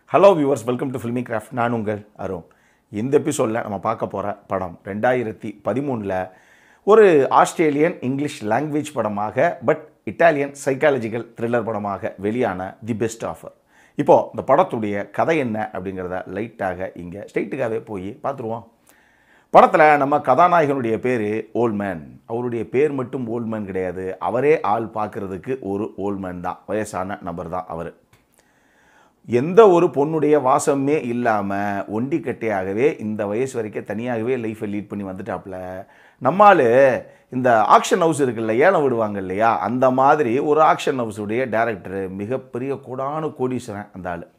hello viewers welcome to Filmy Craft நான் உங்கள் அருண் இந்த எபிசோடில் நம்ம பார்க்க போகிற படம் ரெண்டாயிரத்தி பதிமூணில் ஒரு ஆஸ்திரேலியன் இங்கிலீஷ் லாங்குவேஜ் படமாக பட் இட்டாலியன் சைக்காலஜிக்கல் த்ரில்லர் படமாக வெளியான தி பெஸ்ட் ஆஃபர் இப்போது இந்த படத்துடைய கதை என்ன அப்படிங்கிறத லைட்டாக இங்கே ஸ்ட்ரைட்டுக்காகவே போய் பார்த்துருவோம் படத்தில் நம்ம கதாநாயகனுடைய பேர் ஓல்மேன் அவருடைய பேர் மட்டும் ஓல்மேன் கிடையாது அவரே ஆள் பார்க்குறதுக்கு ஒரு ஓல்மேன் தான் வயசான நபர் தான் அவர் எந்த ஒரு பொண்ணுடைய வாசமே இல்லாமல் ஒண்டிக்கட்டையாகவே இந்த வயசு வரைக்கும் தனியாகவே லைஃப்பை லீட் பண்ணி வந்துட்டாப்புல நம்மால் இந்த ஆக்ஷன் ஹவுஸ் இருக்குல்ல ஏலம் விடுவாங்க இல்லையா அந்த மாதிரி ஒரு ஆக்ஷன் ஹவுஸுடைய டேரக்டர் மிகப்பெரிய கோடானு கோடீஸ்வரன் அந்த ஆள்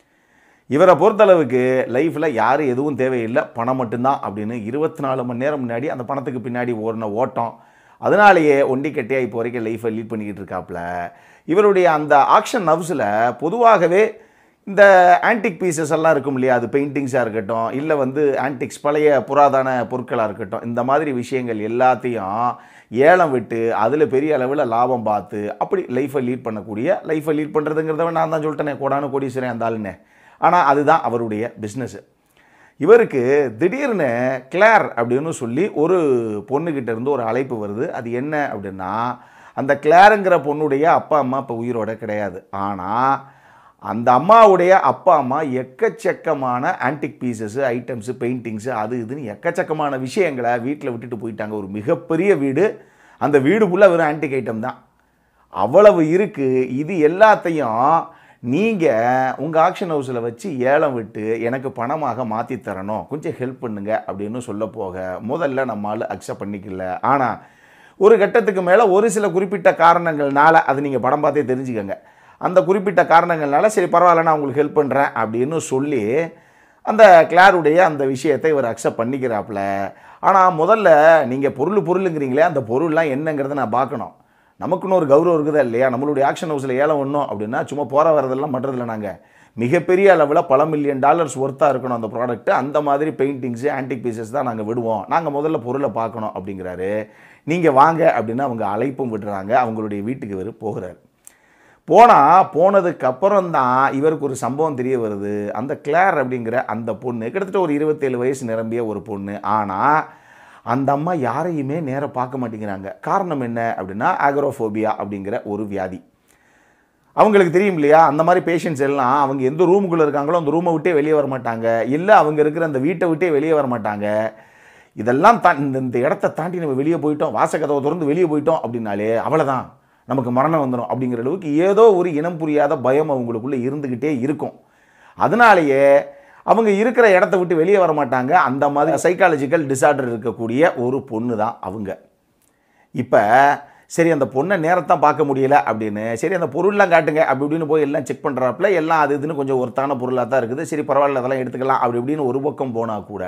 இவரை பொறுத்தளவுக்கு லைஃப்பில் யாரும் எதுவும் தேவையில்லை பணம் மட்டும்தான் அப்படின்னு இருபத்தி நாலு மணி நேரம் முன்னாடி அந்த பணத்துக்கு பின்னாடி ஓடின ஓட்டம் அதனாலேயே ஒண்டிக்கட்டையாக இப்போ வரைக்கும் லைஃப்பை லீட் பண்ணிக்கிட்டு இருக்காப்புல இவருடைய அந்த ஆக்ஷன் ஹவுஸில் பொதுவாகவே இந்த ஆன்டிக் பீசஸ் எல்லாம் இருக்கும் இல்லையா அது பெயிண்டிங்ஸாக இருக்கட்டும் இல்லை வந்து ஆன்டிக்ஸ் பழைய புராதன பொருட்களாக இருக்கட்டும் இந்த மாதிரி விஷயங்கள் எல்லாத்தையும் ஏலம் விட்டு அதில் பெரிய அளவில் லாபம் பார்த்து அப்படி லைஃப்பை லீட் பண்ணக்கூடிய லைஃப்பை லீட் பண்ணுறதுங்கிறத நான் தான் சொல்லிட்டேனே கோடானு கோடீஸ்வரன் அந்த ஆளுன்னு ஆனால் அதுதான் அவருடைய பிஸ்னஸ்ஸு இவருக்கு திடீர்னு கிளார் அப்படின்னு சொல்லி ஒரு பொண்ணுக்கிட்ட இருந்து ஒரு அழைப்பு வருது அது என்ன அப்படின்னா அந்த கிளாருங்கிற பொண்ணுடைய அப்பா அம்மா இப்போ உயிரோட கிடையாது ஆனால் அந்த அம்மாவுடைய அப்பா அம்மா எக்கச்சக்கமான ஆன்டிக் பீசஸ்ஸு ஐட்டம்ஸு பெயிண்டிங்ஸு அது இதுன்னு எக்கச்சக்கமான விஷயங்களை வீட்டில் விட்டுட்டு போயிட்டாங்க ஒரு மிகப்பெரிய வீடு அந்த வீடு ஃபுல்லாக வெறும் ஆன்டிக் ஐட்டம் தான் அவ்வளவு இருக்குது இது எல்லாத்தையும் நீங்கள் உங்கள் ஆக்ஷன் ஹவுஸில் வச்சு ஏலம் விட்டு எனக்கு பணமாக மாற்றி தரணும் கொஞ்சம் ஹெல்ப் பண்ணுங்க அப்படின்னு சொல்ல போக முதல்ல நம்மால் அக்செப்ட் பண்ணிக்கல ஆனால் ஒரு கட்டத்துக்கு மேலே ஒரு சில குறிப்பிட்ட காரணங்கள்னால அது நீங்கள் படம் பார்த்தே தெரிஞ்சுக்கங்க அந்த குறிப்பிட்ட காரணங்கள்னால சரி பரவாயில்ல நான் உங்களுக்கு ஹெல்ப் பண்ணுறேன் அப்படின்னு சொல்லி அந்த கிளாருடைய அந்த விஷயத்தை இவர் அக்செப்ட் பண்ணிக்கிறாப்புல ஆனால் முதல்ல நீங்கள் பொருள் பொருளுங்கிறீங்களே அந்த பொருள்லாம் என்னங்கிறத நான் பார்க்கணும் நமக்குன்னு ஒரு கௌரவம் இருக்குதா இல்லையா நம்மளுடைய ஆக்ஷன் ஹவுஸில் ஏலம் ஒன்றும் அப்படின்னா சும்மா போகிற வரதெல்லாம் பண்ணுறதில்ல நாங்கள் மிகப்பெரிய அளவில் பல மில்லியன் டாலர்ஸ் ஒர்த்தாக இருக்கணும் அந்த ப்ராடக்ட்டு அந்த மாதிரி பெயிண்டிங்ஸு ஆன்டிக் பீசஸ் தான் நாங்கள் விடுவோம் நாங்கள் முதல்ல பொருளை பார்க்கணும் அப்படிங்கிறாரு நீங்கள் வாங்க அப்படின்னு அவங்க அழைப்பும் விடுறாங்க அவங்களுடைய வீட்டுக்கு இவர் போகிறார் போனால் போனதுக்கு அப்புறம் தான் இவருக்கு ஒரு சம்பவம் தெரிய வருது அந்த கிளார் அப்படிங்கிற அந்த பொண்ணு கிட்டத்தட்ட ஒரு இருபத்தேழு வயசு நிரம்பிய ஒரு பொண்ணு ஆனால் அந்த அம்மா யாரையுமே நேராக பார்க்க மாட்டேங்கிறாங்க காரணம் என்ன அப்படின்னா ஆக்ரோஃபோபியா அப்படிங்கிற ஒரு வியாதி அவங்களுக்கு தெரியும் இல்லையா அந்த மாதிரி பேஷண்ட்ஸ் எல்லாம் அவங்க எந்த ரூமுக்குள்ளே இருக்காங்களோ அந்த ரூமை விட்டே வெளியே வர மாட்டாங்க இல்லை அவங்க இருக்கிற அந்த வீட்டை விட்டே வெளியே வர மாட்டாங்க இதெல்லாம் தா இந்த இந்த இடத்த தாண்டி நம்ம வெளியே போயிட்டோம் வாசக்கதவை திறந்து வெளியே போயிட்டோம் அப்படின்னாலே அவ்வளோதான் நமக்கு மரணம் வந்துடும் அப்படிங்கிற அளவுக்கு ஏதோ ஒரு இனம் புரியாத பயம் அவங்களுக்குள்ளே இருந்துக்கிட்டே இருக்கும் அதனாலேயே அவங்க இருக்கிற இடத்த விட்டு வெளியே வர மாட்டாங்க அந்த மாதிரி சைக்காலஜிக்கல் டிசார்டர் இருக்கக்கூடிய ஒரு பொண்ணு தான் அவங்க இப்போ சரி அந்த பொண்ணை நேரத்தான் பார்க்க முடியல அப்படின்னு சரி அந்த பொருள்லாம் காட்டுங்க அப்படி இப்படின்னு போய் எல்லாம் செக் பண்ணுறாப்புல எல்லாம் அது இதுன்னு கொஞ்சம் ஒருத்தான பொருளாக தான் இருக்குது சரி பரவாயில்ல அதெல்லாம் எடுத்துக்கலாம் அப்படி இப்படின்னு ஒரு பக்கம் போனால் கூட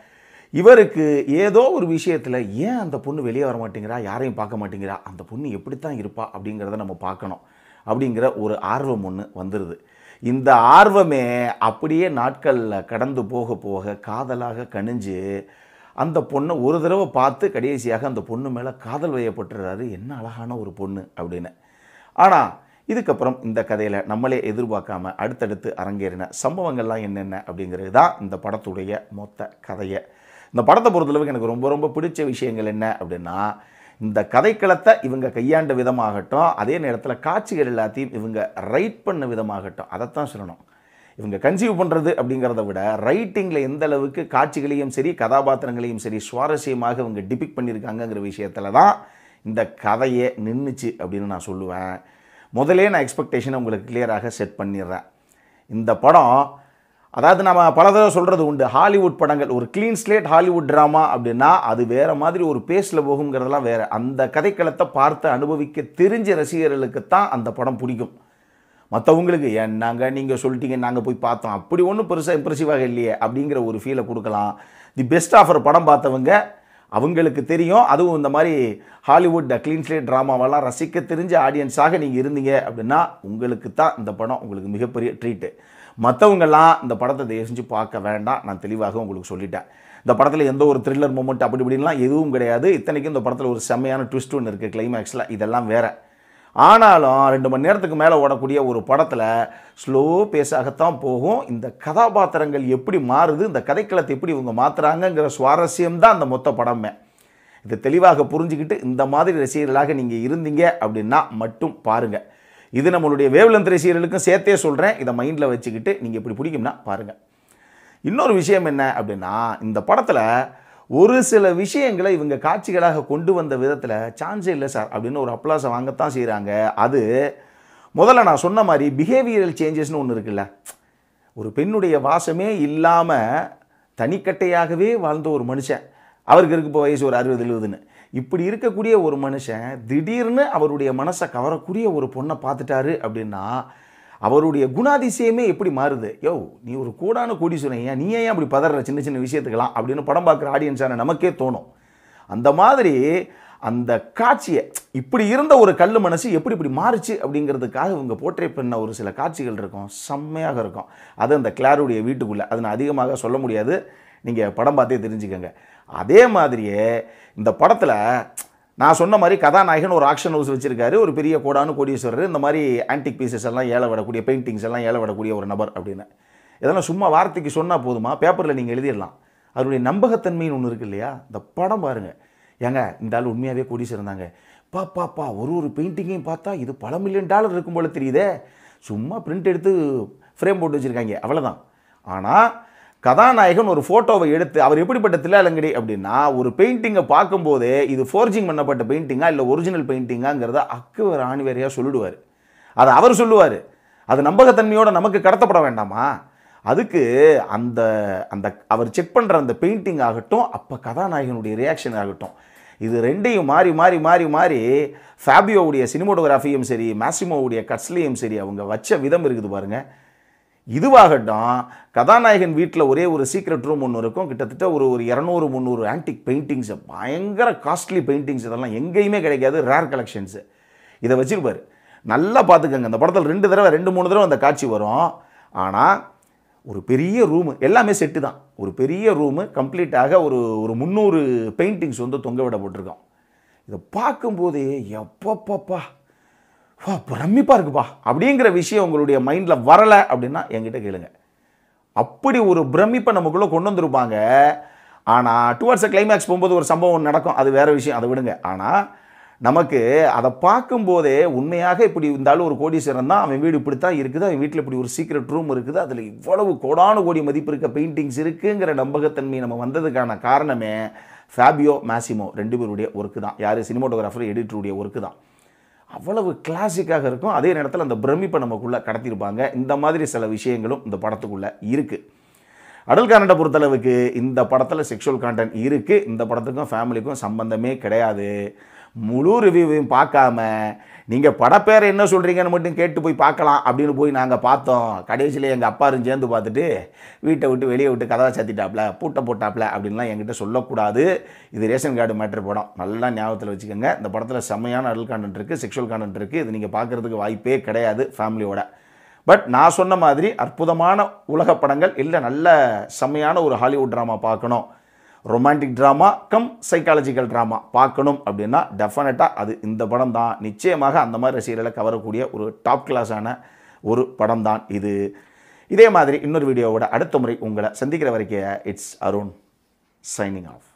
இவருக்கு ஏதோ ஒரு விஷயத்தில் ஏன் அந்த பொண்ணு வெளியே வர மாட்டேங்கிறா யாரையும் பார்க்க மாட்டேங்கிறா அந்த பொண்ணு எப்படித்தான் இருப்பா அப்படிங்கிறத நம்ம பார்க்கணும் அப்படிங்கிற ஒரு ஆர்வம் ஒன்று வந்துடுது இந்த ஆர்வமே அப்படியே நாட்களில் கடந்து போக போக காதலாக கணிஞ்சு அந்த பொண்ணை ஒரு தடவை பார்த்து கடைசியாக அந்த பொண்ணு மேலே காதல் வயப்பட்டுறாரு என்ன அழகான ஒரு பொண்ணு அப்படின்னு ஆனால் இதுக்கப்புறம் இந்த கதையில் நம்மளே எதிர்பார்க்காம அடுத்தடுத்து அரங்கேறின சம்பவங்கள்லாம் என்னென்ன அப்படிங்கிறது தான் இந்த படத்துடைய மொத்த கதையை இந்த படத்தை பொறுத்தளவுக்கு எனக்கு ரொம்ப ரொம்ப பிடிச்ச விஷயங்கள் என்ன அப்படின்னா இந்த கதைக்களத்தை இவங்க கையாண்ட விதமாகட்டும் அதே நேரத்தில் காட்சிகள் எல்லாத்தையும் இவங்க ரைட் பண்ண விதமாகட்டும் அதைத்தான் சொல்லணும் இவங்க கன்சீவ் பண்ணுறது அப்படிங்கிறத விட ரைட்டிங்கில் எந்த அளவுக்கு காட்சிகளையும் சரி கதாபாத்திரங்களையும் சரி சுவாரஸ்யமாக இவங்க டிபிக் பண்ணியிருக்காங்கங்கிற விஷயத்தில் தான் இந்த கதையே நின்றுச்சு அப்படின்னு நான் சொல்லுவேன் முதலே நான் எக்ஸ்பெக்டேஷனை உங்களுக்கு கிளியராக செட் பண்ணிடுறேன் இந்த படம் அதாவது நம்ம பல தடவை சொல்கிறது உண்டு ஹாலிவுட் படங்கள் ஒரு க்ளீன் ஸ்லேட் ஹாலிவுட் ட்ராமா அப்படின்னா அது வேறு மாதிரி ஒரு பேஸில் போகுங்கிறதெல்லாம் வேறு அந்த கதைக்களத்தை பார்த்து அனுபவிக்க தெரிஞ்ச ரசிகர்களுக்கு தான் அந்த படம் பிடிக்கும் மற்றவங்களுக்கு என்னங்க நீங்கள் சொல்லிட்டீங்க நாங்கள் போய் பார்த்தோம் அப்படி ஒன்றும் பெருசாக இம்ப்ரெசிவாக இல்லையே அப்படிங்கிற ஒரு ஃபீலை கொடுக்கலாம் தி பெஸ்ட் ஆஃபர் படம் பார்த்தவங்க அவங்களுக்கு தெரியும் அதுவும் இந்த மாதிரி ஹாலிவுட் க்ளீன் ஸ்லேட் ட்ராமாவெல்லாம் ரசிக்க தெரிஞ்ச ஆடியன்ஸாக நீங்கள் இருந்தீங்க அப்படின்னா உங்களுக்கு தான் இந்த படம் உங்களுக்கு மிகப்பெரிய ட்ரீட்டு மற்றவங்கெல்லாம் இந்த படத்தை தயவு செஞ்சு பார்க்க வேண்டாம் நான் தெளிவாக உங்களுக்கு சொல்லிட்டேன் இந்த படத்தில் எந்த ஒரு த்ரில்லர் மூமெண்ட் அப்படி இப்படின்லாம் எதுவும் கிடையாது இத்தனைக்கும் இந்த படத்தில் ஒரு செம்மையான ட்விஸ்ட் ஒன்று இருக்குது கிளைமேக்ஸில் இதெல்லாம் வேறு ஆனாலும் ரெண்டு மணி நேரத்துக்கு மேலே ஓடக்கூடிய ஒரு படத்தில் ஸ்லோ பேஸாகத்தான் போகும் இந்த கதாபாத்திரங்கள் எப்படி மாறுது இந்த கதைக்களத்தை எப்படி இவங்க மாற்றுறாங்கங்கிற சுவாரஸ்யம் தான் அந்த மொத்த படமே இதை தெளிவாக புரிஞ்சுக்கிட்டு இந்த மாதிரி ரசிகர்களாக நீங்கள் இருந்தீங்க அப்படின்னா மட்டும் பாருங்கள் இது நம்மளுடைய வேவ்லந்த் ரசிகர்களுக்கும் சேர்த்தே சொல்கிறேன் இதை மைண்டில் வச்சுக்கிட்டு நீங்கள் இப்படி பிடிக்கும்னா பாருங்கள் இன்னொரு விஷயம் என்ன அப்படின்னா இந்த படத்தில் ஒரு சில விஷயங்களை இவங்க காட்சிகளாக கொண்டு வந்த விதத்தில் சான்ஸே இல்லை சார் அப்படின்னு ஒரு அப்ளாஸை வாங்கத்தான் செய்கிறாங்க அது முதல்ல நான் சொன்ன மாதிரி பிஹேவியரல் சேஞ்சஸ்னு ஒன்று இருக்குல்ல ஒரு பெண்ணுடைய வாசமே இல்லாமல் தனிக்கட்டையாகவே வாழ்ந்த ஒரு மனுஷன் அவருக்கு இருக்கு இப்போ வயசு ஒரு அறுபது எழுபதுன்னு இப்படி இருக்கக்கூடிய ஒரு மனுஷன் திடீர்னு அவருடைய மனசை கவரக்கூடிய ஒரு பொண்ணை பார்த்துட்டாரு அப்படின்னா அவருடைய குணாதிசயமே எப்படி மாறுது யோ நீ ஒரு கூடான கோடீஸ்வரன் ஏன் நீ ஏன் அப்படி பதற சின்ன சின்ன விஷயத்துக்கெல்லாம் அப்படின்னு படம் பார்க்குற ஆடியன்ஸான நமக்கே தோணும் அந்த மாதிரி அந்த காட்சியை இப்படி இருந்த ஒரு கல் மனசு எப்படி இப்படி மாறுச்சு அப்படிங்கிறதுக்காக இவங்க போர்ட்ரே பண்ண ஒரு சில காட்சிகள் இருக்கும் செம்மையாக இருக்கும் அது அந்த கிளாருடைய வீட்டுக்குள்ளே அதை நான் அதிகமாக சொல்ல முடியாது நீங்கள் படம் பார்த்தே தெரிஞ்சுக்கோங்க அதே மாதிரியே இந்த படத்தில் நான் சொன்ன மாதிரி கதாநாயகன் ஒரு ஆக்ஷன் ஹவுஸ் வச்சிருக்காரு ஒரு பெரிய கோடானு கோடீஸ்வரர் இந்த மாதிரி ஆன்டிக் பீசஸ் எல்லாம் ஏல விடக்கூடிய பெயிண்டிங்ஸ் எல்லாம் ஏல விடக்கூடிய ஒரு நபர் அப்படின்னு இதெல்லாம் சும்மா வார்த்தைக்கு சொன்னால் போதுமா பேப்பரில் நீங்கள் எழுதிடலாம் அவருடைய நம்பகத்தன்மைன்னு ஒன்று இருக்கு இல்லையா இந்த படம் பாருங்கள் ஏங்க இந்த ஆள் உண்மையாகவே கோடீஸ்வரன் தாங்க பா பா பா ஒரு ஒரு பெயிண்டிங்கையும் பார்த்தா இது பல மில்லியன் டாலர் இருக்கும் போல தெரியுதே சும்மா பிரிண்ட் எடுத்து ஃப்ரேம் போட்டு வச்சுருக்காங்க அவ்வளோதான் ஆனால் கதாநாயகன் ஒரு ஃபோட்டோவை எடுத்து அவர் எப்படிப்பட்ட தில்லாலங்கடி அப்படின்னா ஒரு பெயிண்டிங்கை பார்க்கும்போதே இது ஃபோர்ஜிங் பண்ணப்பட்ட பெயிண்டிங்கா இல்லை ஒரிஜினல் பெயிண்டிங்காங்கிறத அக்குவர் ஆணிவேரையாக சொல்லிடுவார் அதை அவர் சொல்லுவார் அது நம்பகத்தன்மையோடு நமக்கு கடத்தப்பட வேண்டாமா அதுக்கு அந்த அந்த அவர் செக் பண்ணுற அந்த பெயிண்டிங் ஆகட்டும் அப்போ கதாநாயகனுடைய ரியாக்ஷன் ஆகட்டும் இது ரெண்டையும் மாறி மாறி மாறி மாறி ஃபேபியோவுடைய சினிமோட்டோகிராஃபியும் சரி மேசிமோவுடைய கட்ஸ்லேயும் சரி அவங்க வச்ச விதம் இருக்குது பாருங்கள் இதுவாகட்டும் கதாநாயகன் வீட்டில் ஒரே ஒரு சீக்ரெட் ரூம் ஒன்று இருக்கும் கிட்டத்தட்ட ஒரு ஒரு இரநூறு முந்நூறு ஆன்டிக் பெயிண்டிங்ஸ் பயங்கர காஸ்ட்லி பெயிண்டிங்ஸ் இதெல்லாம் எங்கேயுமே கிடைக்காது ரேர் கலெக்ஷன்ஸு இதை வச்சிருப்பார் நல்லா பார்த்துக்கங்க அந்த படத்தில் ரெண்டு தடவை ரெண்டு மூணு தடவை அந்த காட்சி வரும் ஆனால் ஒரு பெரிய ரூமு எல்லாமே செட்டு தான் ஒரு பெரிய ரூமு கம்ப்ளீட்டாக ஒரு ஒரு முந்நூறு பெயிண்டிங்ஸ் வந்து தொங்க விடப்பட்டிருக்கோம் இதை பார்க்கும்போதே எப்பப்பப்பா வா பிரமிப்பாக இருக்குப்பா அப்படிங்கிற விஷயம் உங்களுடைய மைண்டில் வரலை அப்படின்னா என்கிட்ட கேளுங்க அப்படி ஒரு பிரமிப்பை நமக்குள்ளே கொண்டு வந்திருப்பாங்க ஆனால் டுவர்ட்ஸ் கிளைமேக்ஸ் போகும்போது ஒரு சம்பவம் நடக்கும் அது வேற விஷயம் அதை விடுங்க ஆனால் நமக்கு அதை பார்க்கும்போதே உண்மையாக இப்படி இருந்தாலும் ஒரு கோடீஸ்வரன் தான் அவன் வீடு இப்படி தான் இருக்குது அவன் வீட்டில் இப்படி ஒரு சீக்ரெட் ரூம் இருக்குது அதில் இவ்வளவு கோடானு கோடி மதிப்பு இருக்க பெயிண்டிங்ஸ் இருக்குங்கிற நம்பகத்தன்மை நம்ம வந்ததுக்கான காரணமே ஃபேபியோ மேசிமோ ரெண்டு பேருடைய ஒர்க்கு தான் யார் சினிமோட்டோகிராஃபர் எடிட்டருடைய ஒர்க்கு தான் அவ்வளவு கிளாசிக்காக இருக்கும் அதே நேரத்தில் அந்த பிரமிப்பை நமக்குள்ளே கடத்தியிருப்பாங்க இந்த மாதிரி சில விஷயங்களும் இந்த படத்துக்குள்ளே இருக்குது அடல் காரண்டை பொறுத்தளவுக்கு இந்த படத்தில் செக்ஷுவல் கான்டென்ட் இருக்குது இந்த படத்துக்கும் ஃபேமிலிக்கும் சம்பந்தமே கிடையாது முழு ரிவ்யூவையும் பார்க்காம நீங்கள் படப்பேரை என்ன சொல்கிறீங்கன்னு மட்டும் கேட்டு போய் பார்க்கலாம் அப்படின்னு போய் நாங்கள் பார்த்தோம் கடைசியில் எங்கள் அப்பாரும் சேர்ந்து பார்த்துட்டு வீட்டை விட்டு வெளியே விட்டு கதவை சாத்திட்டாப்ல பூட்டை போட்டாப்ல அப்படின்லாம் என்கிட்ட சொல்லக்கூடாது இது ரேஷன் கார்டு மேட்ரு படம் நல்லா ஞாபகத்தில் வச்சுக்கோங்க இந்த படத்தில் செம்மையான அடல் கான்டென்ட் இருக்குது செக்ஷுவல் கான்டென்ட் இருக்குது இது நீங்கள் பார்க்குறதுக்கு வாய்ப்பே கிடையாது ஃபேமிலியோட பட் நான் சொன்ன மாதிரி அற்புதமான உலக படங்கள் இல்லை நல்ல செம்மையான ஒரு ஹாலிவுட் ட்ராமா பார்க்கணும் romantic drama cum psychological drama பார்க்கணும் அப்படின்னா டெஃபினட்டாக அது இந்த படம் தான் நிச்சயமாக அந்த மாதிரி ரசிகர்களை கவரக்கூடிய ஒரு டாப் கிளாஸான ஒரு படம் தான் இது இதே மாதிரி இன்னொரு வீடியோவோட அடுத்த முறை உங்களை சந்திக்கிற வரைக்கும் இட்ஸ் அருண் சைனிங் ஆஃப்